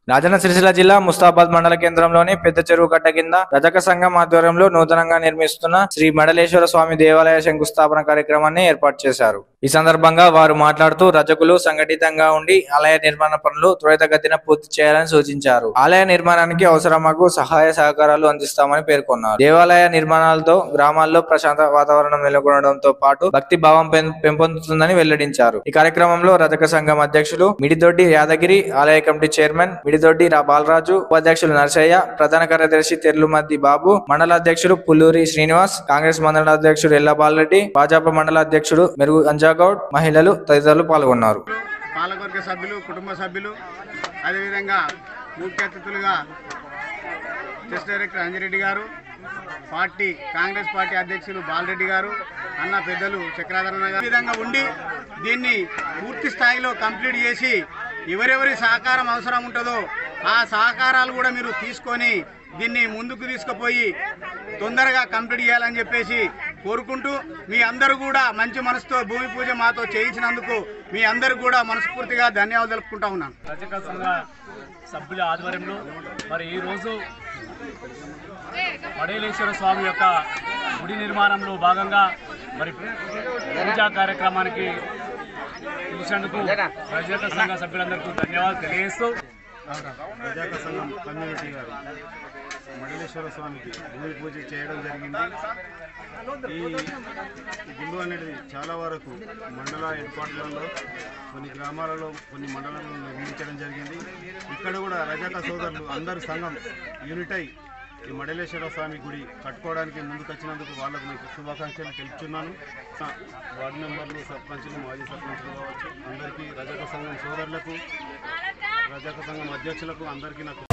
రాజన్న సిరిసిల్ల జిల్లా ముస్తాబాద్ మండల కేంద్రంలోని పెద్ద చెరువు కట్ట కింద రజక సంఘం ఆధ్వర్యంలో నూతనంగా నిర్మిస్తున్న శ్రీ మడలేశ్వర స్వామి దేవాలయ శంకుస్థాపన కార్యక్రమాన్ని ఏర్పాటు చేశారు ఈ సందర్భంగా వారు మాట్లాడుతూ రజకులు సంఘటితంగా ఉండి ఆలయ నిర్మాణ పనులు త్వరితగతిన పూర్తి చేయాలని సూచించారు ఆలయ నిర్మాణానికి అవసరమగు సహాయ సహకారాలు అందిస్తామని పేర్కొన్నారు దేవాలయ నిర్మాణాలతో గ్రామాల్లో ప్రశాంత వాతావరణం నెలకొనడంతో పాటు భక్తి భావం పెం- పెంపొందుతుందని వెల్లడించారు ఈ కార్యక్రమంలో రజక సంఘం అధ్యక్షులు మిడిదొడ్డి యాదగిరి ఆలయ కమిటీ చైర్మన్ మిడిదొడ్డి రా బాలరాజు ఉపాధ్యక్షులు నరసయ్య ప్రధాన కార్యదర్శి తెర్లుమద్ది బాబు మండల అధ్యక్షుడు పుల్లూరి శ్రీనివాస్ కాంగ్రెస్ మండల అధ్యక్షుడు ఎల్ల బాలరెడ్డి భాజపా మండల అధ్యక్షుడు మెరుగు అంజాగౌడ్ మహిళలు తదితరులు పాల్గొన్నారు పాలకవర్గ సభ్యులు కుటుంబ సభ్యులు అదేవిధంగా ముఖ్య అతిథులుగా చెస్ డైరెక్టర్ అంజిరెడ్డి గారు పార్టీ కాంగ్రెస్ పార్టీ అధ్యక్షులు బాలరెడ్డి గారు అన్న పెద్దలు చక్రాధరణ గారు ఈ విధంగా ఉండి దీన్ని పూర్తి స్థాయిలో కంప్లీట్ చేసి ఎవరెవరి సహకారం అవసరం ఉంటుందో ఆ సహకారాలు కూడా మీరు తీసుకొని దీన్ని ముందుకు తీసుకుపోయి తొందరగా కంప్లీట్ చేయాలని చెప్పేసి కోరుకుంటూ మీ అందరూ కూడా మంచి మనసుతో భూమి పూజ మాతో చేయించినందుకు మీ అందరూ కూడా మనస్ఫూర్తిగా ధన్యవాదాలు తెలుపుకుంటా ఉన్నాను రజక సంఘ సభ్యుల ఆధ్వర్యంలో మరి ఈరోజు వడేలేశ్వర స్వామి యొక్క గుడి నిర్మాణంలో భాగంగా మరి పూజా కార్యక్రమానికి పిలిచినందుకు రజక సంఘ సభ్యులందరికీ ధన్యవాదాలు తెలియజేస్తూ ప్రజాక సంఘం కమ్యూనిటీ గారు మండలేశ్వర స్వామికి భూమి పూజ చేయడం జరిగింది ఈ గుండు అనేది చాలా వరకు మండల ఏర్పాట్లలో కొన్ని గ్రామాలలో కొన్ని మండలాలలో నిర్మించడం జరిగింది ఇక్కడ కూడా రజక సోదరులు అందరు సంఘం యూనిటై ఈ మడలేశ్వర స్వామి గుడి కట్టుకోవడానికి ముందుకు వచ్చినందుకు వాళ్ళకు నేను శుభాకాంక్షలు తెలుపుతున్నాను నా వార్డు మెంబర్లు సర్పంచులు మాజీ సర్పంచులు కావచ్చు అందరికీ రజక సంఘం సోదరులకు రజక సంఘం అధ్యక్షులకు అందరికీ నాకు